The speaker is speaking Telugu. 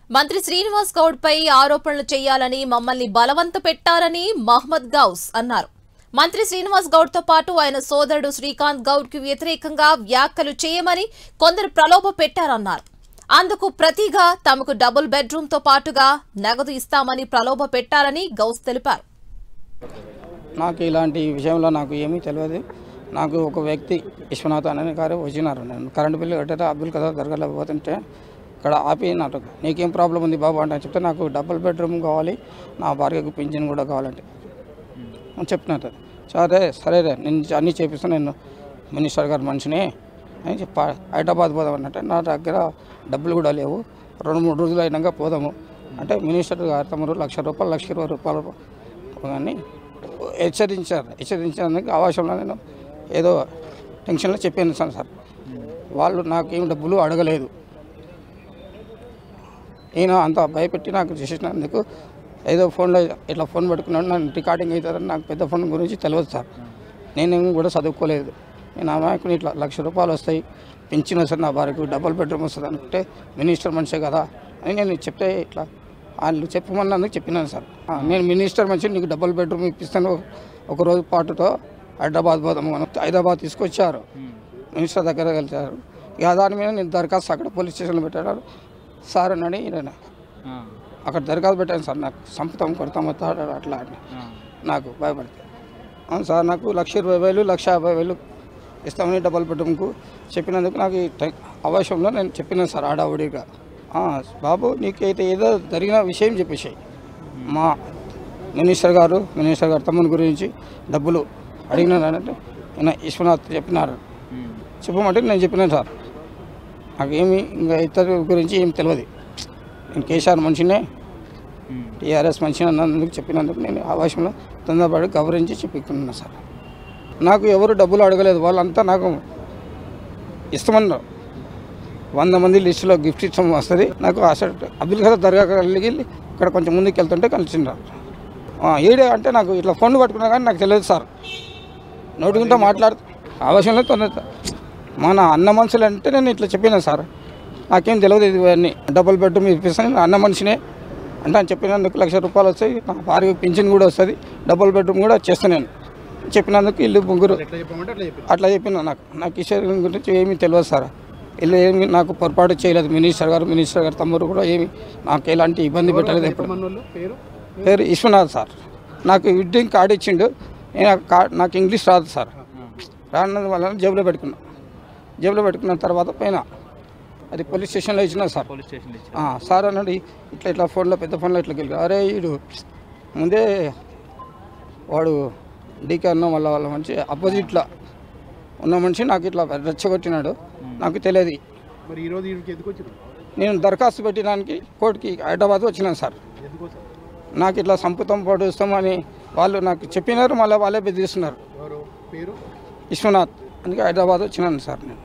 మంత్రి శ్రీనివాస్ గౌడ్ పై ఆరోపణలు చేయాలని మమ్మల్ని బలవంత పెట్టారని మహ్మద్ గౌస్ అన్నారు మంత్రి శ్రీనివాస్ గౌడ్ తో పాటు ఆయన సోదరుడు శ్రీకాంత్ గౌడ్ కి వ్యతిరేకంగా వ్యాఖ్యలు చేయమని కొందరు ప్రలోభ పెట్టారన్నారు అందుకు ప్రతిగా తమకు డబుల్ బెడ్రూమ్ తో పాటుగా నగదు ఇస్తామని ప్రలోభ పెట్టారని గౌస్ తెలిపారు నాకు ఇలాంటి విషయంలో నాకు ఏమీ తెలియదు నాకు ఒక వ్యక్తి విశ్వనాథ్ అనే గారు వచ్చినారు నేను కరెంటు బిల్లు కట్టారు అబ్దుల్ కదార్ దర్గాలో పోతుంటే ఇక్కడ ఆపి నాకు నీకేం ప్రాబ్లం ఉంది బాబు అంటే చెప్తే నాకు డబుల్ బెడ్రూమ్ కావాలి నా భార్యకు పింఛన్ కూడా కావాలంటే అని చెప్పినారు సరే సరే రే నేను అన్నీ చేపిస్తాను నేను మినిస్టర్ గారు మనిషిని అని చెప్పా హైదరాబాద్ పోదాం అన్నట్టు నా దగ్గర డబ్బులు కూడా లేవు రెండు మూడు రోజులు అయినాక పోదాము అంటే మినిస్టర్ గారు తమరు లక్ష రూపాయలు లక్ష ఇరవై రూపాయలు అని హెచ్చరించారు హెచ్చరించినందుకు ఆవాసంలో నేను ఏదో టెన్షన్లో చెప్పాను సార్ సార్ వాళ్ళు నాకేం డబ్బులు అడగలేదు నేను అంత భయపెట్టి నాకు చేసినందుకు ఏదో ఫోన్లో ఇట్లా ఫోన్ పెట్టుకున్నాడు నన్ను రికార్డింగ్ అవుతారని నాకు పెద్ద ఫోన్ గురించి తెలియదు సార్ నేను కూడా చదువుకోలేదు నేను అమాయకుని ఇట్లా లక్ష రూపాయలు వస్తాయి పెంచిన వస్తుంది నా భార్యకు డబుల్ బెడ్రూమ్ వస్తుంది అనుకుంటే మినిస్టర్ మనిషే కదా అని నేను చెప్తే ఇట్లా వాళ్ళు చెప్పమన్నందుకు చెప్పినాను సార్ ఆ, నేను మినిస్టర్ మనిషి నీకు డబుల్ బెడ్రూమ్ ఇప్పిస్తాను ఒక రోజు పాటుతో హైదరాబాద్ పోదాము అని హైదరాబాద్ తీసుకొచ్చారు మినిస్టర్ దగ్గర వెళ్తారు ఇక దాని మీద నేను దరఖాస్తు అక్కడ పోలీస్ స్టేషన్లో పెట్టాడు సార్ అన్నాడు ఈయన అక్కడ దరఖాస్తు పెట్టాను సార్ నాకు సంపుతాం కొడతాం వస్తాడు అట్లా అని నాకు భయపడితే అవును సార్ నాకు లక్ష ఇరవై వేలు లక్ష యాభై వేలు ఇస్తామని డబల్ బెడ్రూమ్కు చెప్పినందుకు నాకు ఈ టై- అవసరంలో నేను చెప్పినాను సార్ ఆడావుడిగా ఆ, బాబు నీకైతే ఏదో జరిగిన విషయం చెప్పేసాయి మా మినిస్టర్ గారు మినిస్టర్ గారు తమ్ముని గురించి డబ్బులు అడిగినారంటే ఈయన విశ్వనాథ్ చెప్పినారు చెప్పమంటే నేను చెప్పినాను సార్ నాకేమి ఇంకా ఇతరు గురించి ఏం తెలియదు నేను కేసీఆర్ మనిషినే టీఆర్ఎస్ మనిషిని అన్నందుకు చెప్పినందుకు నేను ఆవేశంలో తొందరపడి గౌరవించి చెప్పుకున్నాను సార్ నాకు ఎవరు డబ్బులు అడగలేదు వాళ్ళంతా నాకు ఇస్తామన్నారు వంద మంది లిస్టులో గిఫ్ట్ ఇష్టం వస్తుంది నాకు అసలు అబ్దుల్ ఖదర్ దర్గా వెళ్ళి ఇక్కడ కొంచెం ముందుకు వెళ్తుంటే కలిసిండ్రు ఆ, ఏడే అంటే నాకు ఇట్లా ఫోన్ పట్టుకున్నా కానీ నాకు తెలియదు సార్ నోటుకుంటే మాట్లాడుతూ అవసరంలో తొందర మన అన్న మనుషులు అంటే నేను ఇట్లా చెప్పినా సార్ నాకేం తెలియదు ఇది ఇవన్నీ డబుల్ బెడ్రూమ్ ఇప్పిస్తాను నేను అన్న మనిషినే అంటే అని చెప్పినందుకు లక్ష రూపాయలు వస్తాయి నా భార్య పింఛన్ కూడా వస్తుంది డబుల్ బెడ్రూమ్ కూడా చేస్తాను నేను చెప్పినందుకు ఇల్లు ముగ్గురు అట్లా చెప్పిన నాకు నాకు కిషోర్ గురించి ఏమీ తెలియదు సార్ ఇల్లు ఏమి నాకు పొరపాటు చేయలేదు మినిస్టర్ గారు మినిస్టర్ గారు తమ్ముడు కూడా ఏమి నాకు ఎలాంటి ఇబ్బంది పెట్టలేదు ఎప్పుడు పేరు విశ్వనాథ్ సార్ నాకు విడ్డింగ్ కార్డు ఇచ్చిండు నేను ఆ కార్డ్ నాకు ఇంగ్లీష్ రాదు సార్ రానందు వల్ల జేబులో పెట్టుకున్నా జేబులో పెట్టుకున్న తర్వాత పైన అది పోలీస్ స్టేషన్లో ఇచ్చిన సార్ పోలీస్ స్టేషన్ ఇచ్చి ఆ, సార్ అన్నాడు ఇట్లా ఇట్లా ఫోన్లో పెద్ద ఫోన్లో ఇట్లా గెలిగా అరే వీడు ముందే వాడు డీకే అన్న వాళ్ళ వాళ్ళ మంచి అపోజిట్లో ఉన్న మనిషి నాకు ఇట్లా రెచ్చగొట్టినాడు నాకు తెలియదు మరి ఈరోజు ఈడికి ఎందుకు వచ్చారు నేను దరఖాస్తు పెట్టడానికి కోర్టుకి హైదరాబాద్ వచ్చినాను సార్ ఎందుకోసం నాకు ఇట్లా సంపుతం పొడుస్తామని వాళ్ళు నాకు చెప్పినారు మళ్ళీ వాళ్ళే బెదిరిస్తున్నారు ఎవరు పేరు విశ్వనాథ్ అందుకే హైదరాబాద్ వచ్చినాను సార్ నేను